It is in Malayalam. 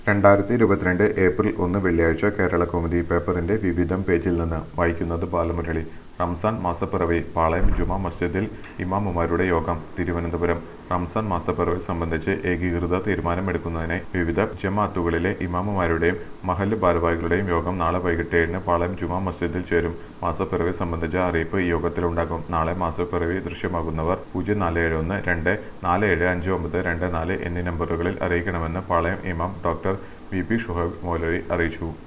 രണ്ടായിരത്തി ഇരുപത്തിരണ്ട് ഏപ്രിൽ ഒന്ന് വെള്ളിയാഴ്ച കേരള കൗമുദി പേപ്പറിന്റെ വിവിധം പേജിൽ നിന്ന് വായിക്കുന്നത് ബാലമുരളി റംസാൻ മാസപ്പിറവി പാളയം ജുമാ മസ്ജിദിൽ ഇമാമുമാരുടെ യോഗം തിരുവനന്തപുരം റംസാൻ മാസപ്പിറവി സംബന്ധിച്ച് ഏകീകൃത തീരുമാനമെടുക്കുന്നതിനായി വിവിധ ജമാഅത്തുകളിലെ ഇമാമുമാരുടെയും മഹല്ല് ഭാരവാഹികളുടെയും യോഗം നാളെ വൈകിട്ട് ഏഴിന് പാളയം ജുമാ മസ്ജിദിൽ ചേരും മാസപ്പിറവി സംബന്ധിച്ച അറിയിപ്പ് ഈ യോഗത്തിലുണ്ടാകും നാളെ മാസപ്പിറവി ദൃശ്യമാകുന്നവർ പൂജ്യം നാല് ഏഴ് ഒന്ന് രണ്ട് നാല് ഏഴ് അഞ്ച് ഒമ്പത് രണ്ട് നാല് എന്നീ നമ്പറുകളിൽ അറിയിക്കണമെന്ന് പാളയം ഇമാം ഡോക്ടർ വി പി ഷുഹൈബ് മൗലവി അറിയിച്ചു